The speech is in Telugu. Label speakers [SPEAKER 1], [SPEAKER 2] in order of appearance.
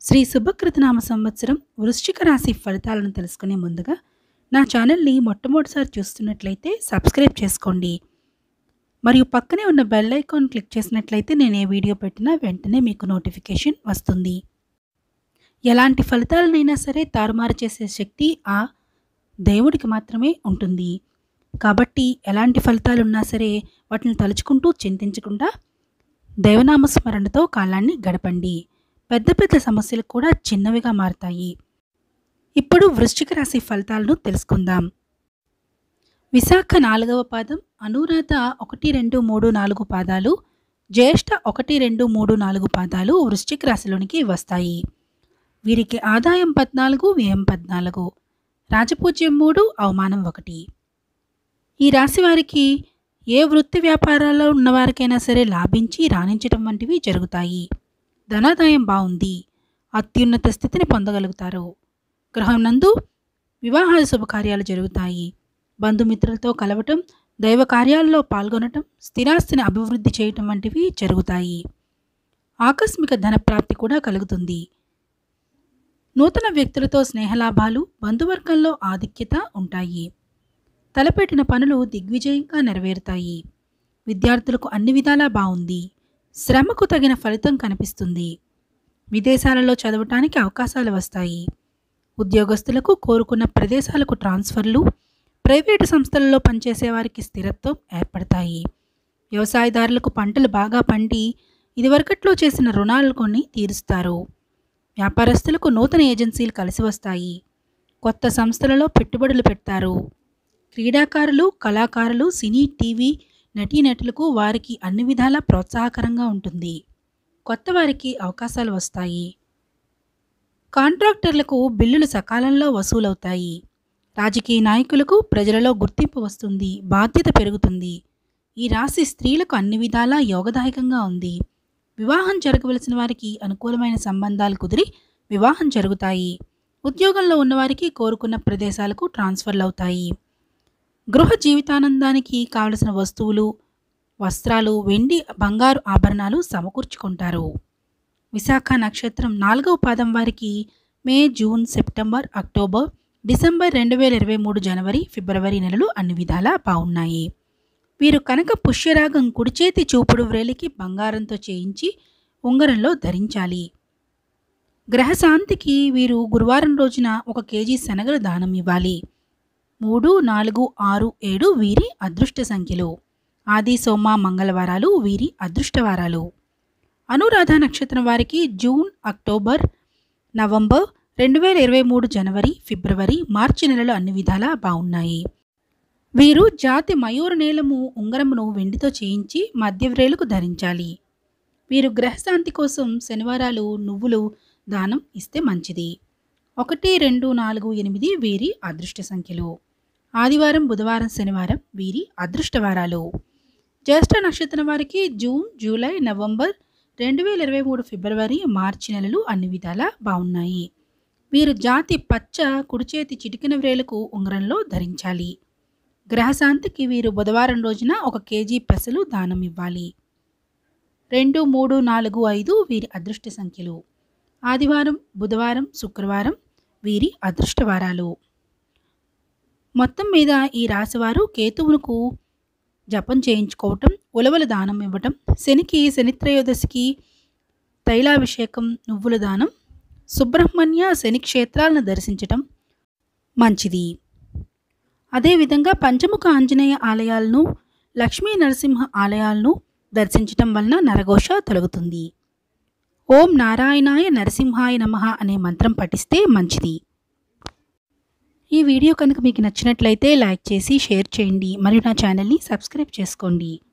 [SPEAKER 1] శ్రీ శుభకృతనామ సంవత్సరం వృశ్చిక రాశి ఫలితాలను తెలుసుకునే ముందుగా నా ఛానల్ని మొట్టమొదటిసారి చూస్తున్నట్లయితే సబ్స్క్రైబ్ చేసుకోండి మరియు పక్కనే ఉన్న బెల్ ఐకాన్ క్లిక్ చేసినట్లయితే నేను ఏ వీడియో పెట్టినా వెంటనే మీకు నోటిఫికేషన్ వస్తుంది ఎలాంటి ఫలితాలనైనా సరే తారుమారు చేసే శక్తి ఆ దేవుడికి మాత్రమే ఉంటుంది కాబట్టి ఎలాంటి ఫలితాలు ఉన్నా సరే వాటిని తలుచుకుంటూ చింతించకుండా దైవనామ స్మరణతో కాలాన్ని గడపండి పెద్ద పెద్ద సమస్యలు కూడా చిన్నవిగా మారతాయి ఇప్పుడు వృశ్చిక రాశి ఫలితాలను తెలుసుకుందాం విశాఖ నాలుగవ పాదం అనురాధ ఒకటి రెండు మూడు నాలుగు పాదాలు జ్యేష్ఠ ఒకటి రెండు మూడు నాలుగు పాదాలు వృశ్చిక రాశిలోనికి వస్తాయి వీరికి ఆదాయం పద్నాలుగు వ్యయం పద్నాలుగు రాజపూజ్యం మూడు అవమానం ఒకటి ఈ రాశి వారికి ఏ వృత్తి వ్యాపారాల్లో ఉన్నవారికైనా సరే లాభించి రాణించడం వంటివి జరుగుతాయి ధనాదాయం బాగుంది అత్యున్నత స్థితిని పొందగలుగుతారు గ్రహం నందు వివాహాల శుభకార్యాలు జరుగుతాయి బంధుమిత్రులతో కలవటం దైవ కార్యాలలో పాల్గొనటం స్థిరాస్తిని అభివృద్ధి చేయటం వంటివి జరుగుతాయి ఆకస్మిక ధనప్రాప్తి కూడా కలుగుతుంది నూతన వ్యక్తులతో స్నేహలాభాలు బంధువర్గంలో ఆధిక్యత ఉంటాయి తలపెట్టిన పనులు దిగ్విజయంగా నెరవేరుతాయి విద్యార్థులకు అన్ని విధాలా బాగుంది శ్రమకు తగిన ఫలితం కనిపిస్తుంది విదేశాలలో చదవటానికి అవకాశాలు వస్తాయి ఉద్యోగస్తులకు కోరుకున్న ప్రదేశాలకు ట్రాన్స్ఫర్లు ప్రైవేటు సంస్థలలో పనిచేసే వారికి స్థిరత్వం ఏర్పడతాయి వ్యవసాయదారులకు పంటలు బాగా పండి ఇదివరకట్లో చేసిన రుణాలు కొన్ని తీరుస్తారు వ్యాపారస్తులకు నూతన ఏజెన్సీలు కలిసి వస్తాయి కొత్త సంస్థలలో పెట్టుబడులు పెడతారు క్రీడాకారులు కళాకారులు సినీ టీవీ నటీనటులకు వారికి అన్ని విధాలా ప్రోత్సాహకరంగా ఉంటుంది కొత్త వారికి అవకాశాలు వస్తాయి కాంట్రాక్టర్లకు బిల్లులు సకాలంలో వసూలవుతాయి రాజకీయ నాయకులకు ప్రజలలో గుర్తింపు వస్తుంది బాధ్యత పెరుగుతుంది ఈ రాశి స్త్రీలకు అన్ని విధాలా యోగదాయకంగా ఉంది వివాహం జరగవలసిన వారికి అనుకూలమైన సంబంధాలు కుదిరి వివాహం జరుగుతాయి ఉద్యోగంలో ఉన్నవారికి కోరుకున్న ప్రదేశాలకు ట్రాన్స్ఫర్లు అవుతాయి గృహ జీవితానందానికి కావలసిన వస్తువులు వస్త్రాలు వెండి బంగారు ఆభరణాలు సమకూర్చుకుంటారు విశాఖ నక్షత్రం నాలుగవ పాదం వారికి May June September October December రెండు వేల ఇరవై మూడు జనవరి ఫిబ్రవరి నెలలు అన్ని విధాలా బాగున్నాయి వీరు కనుక పుష్యరాగం కుడి చేతి చూపుడు వ్రేలికి బంగారంతో చేయించి ఉంగరంలో ధరించాలి గ్రహశాంతికి వీరు గురువారం రోజున ఒక కేజీ శనగలు దానం ఇవ్వాలి మూడు నాలుగు ఆరు ఏడు వీరి అదృష్ట సంఖ్యలు ఆది సోమ మంగళవారాలు వీరి అదృష్టవారాలు అనురాధ నక్షత్రం వారికి జూన్ అక్టోబర్ నవంబర్ రెండు వేల ఇరవై మూడు జనవరి ఫిబ్రవరి మార్చి నెలలు అన్ని విధాలా బాగున్నాయి వీరు జాతి మయూర నీలము ఉంగరమును వెండితో చేయించి మధ్యవ్రేలుకు ధరించాలి వీరు గ్రహశాంతి కోసం శనివారాలు నువ్వులు దానం ఇస్తే మంచిది ఒకటి రెండు నాలుగు ఎనిమిది వీరి అదృష్ట సంఖ్యలు ఆదివారం బుధవారం శనివారం వీరి అదృష్టవారాలు జ్యేష్ఠ నక్షత్రం వారికి జూన్ జూలై నవంబర్ రెండు వేల ఇరవై మూడు ఫిబ్రవరి మార్చి నెలలు అన్ని విధాలా బాగున్నాయి వీరు జాతి పచ్చ కుడిచేతి చిటికిన వ్రేలకు ఉంగరంలో ధరించాలి గ్రహశాంతికి వీరు బుధవారం రోజున ఒక కేజీ పెసలు దానం ఇవ్వాలి రెండు మూడు నాలుగు ఐదు వీరి అదృష్ట సంఖ్యలు ఆదివారం బుధవారం శుక్రవారం వీరి అదృష్టవారాలు మొత్తం మీద ఈ రాశివారు కేతువులకు జపం చేయించుకోవటం ఉలవల దానం ఇవ్వటం శనికి శనిత్రయోదశికి తైలాభిషేకం నువ్వుల దానం సుబ్రహ్మణ్య శని క్షేత్రాలను దర్శించటం మంచిది అదేవిధంగా పంచముఖ ఆంజనేయ ఆలయాలను లక్ష్మీ నరసింహ ఆలయాలను దర్శించటం వలన నరఘోష తొలగుతుంది ఓం నారాయణాయ నరసింహాయ నమః అనే మంత్రం పఠిస్తే మంచిది ఈ వీడియో కనుక మీకు నచ్చినట్లయితే లైక్ చేసి షేర్ చేయండి మరియు నా ఛానల్ని సబ్స్క్రైబ్ చేసుకోండి